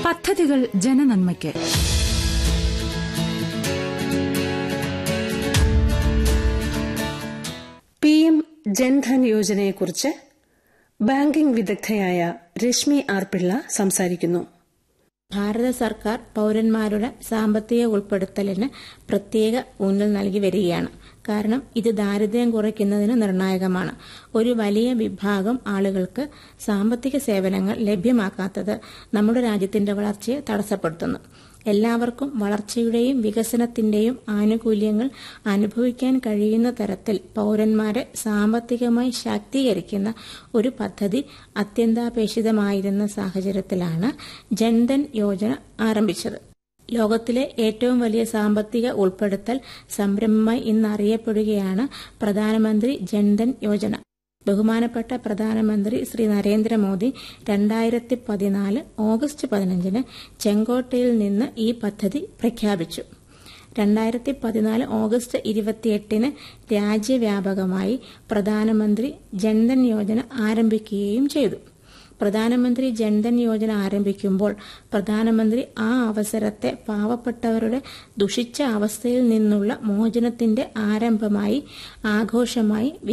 പദ്ധതികൾ ജനനന്മയ്ക്ക് P M Jan Dhan യോജനയെക്കുറിച്ച് ബാങ്കിംഗ് വിദഗ്ധയായ രശ്മി ആർ പിള്ള സംസാരിക്കുന്നു ഭാരത സർക്കാർ പൌരന്മാരുടെ സാമ്പത്തിക ഉൾപ്പെടുത്തലിന് പ്രത്യേക ഊന്നൽ നൽകി വരികയാണ് കാരണം ഇത് ദാരിദ്ര്യം കുറയ്ക്കുന്നതിന് നിർണായകമാണ് ഒരു വലിയ വിഭാഗം ആളുകൾക്ക് സാമ്പത്തിക സേവനങ്ങൾ ലഭ്യമാക്കാത്തത് നമ്മുടെ രാജ്യത്തിന്റെ വളർച്ചയെ തടസ്സപ്പെടുത്തുന്നു എല്ലാവർക്കും വളർച്ചയുടെയും വികസനത്തിന്റെയും ആനുകൂല്യങ്ങൾ അനുഭവിക്കാൻ കഴിയുന്ന തരത്തിൽ പൌരന്മാരെ സാമ്പത്തികമായി ശാക്തീകരിക്കുന്ന ഒരു പദ്ധതി അത്യന്താപേക്ഷിതമായിരുന്ന സാഹചര്യത്തിലാണ് ജൻധൻ യോജന ആരംഭിച്ചത് ലോകത്തിലെ ഏറ്റവും വലിയ സാമ്പത്തിക ഉൾപ്പെടുത്തൽ സംരംഭമായി ഇന്ന് അറിയപ്പെടുകയാണ് പ്രധാനമന്ത്രി ജൻധൻ യോജന ബഹുമാനപ്പെട്ട പ്രധാനമന്ത്രി ശ്രീ നരേന്ദ്രമോദി രണ്ടായിരത്തി പതിനാല് ഓഗസ്റ്റ് പതിനഞ്ചിന് ചെങ്കോട്ടയിൽ നിന്ന് ഈ പദ്ധതി പ്രഖ്യാപിച്ചു രണ്ടായിരത്തി പതിനാല് ഓഗസ്റ്റ് ഇരുപത്തിയെട്ടിന് രാജ്യവ്യാപകമായി പ്രധാനമന്ത്രി ജൻധൻ യോജന ആരംഭിക്കുകയും ചെയ്തു പ്രധാനമന്ത്രി ജൻധൻ യോജന ആരംഭിക്കുമ്പോൾ പ്രധാനമന്ത്രി ആ അവസരത്തെ പാവപ്പെട്ടവരുടെ ദുഷിച്ച അവസ്ഥയിൽ നിന്നുള്ള മോചനത്തിന്റെ ആരംഭമായി ആഘോഷമായി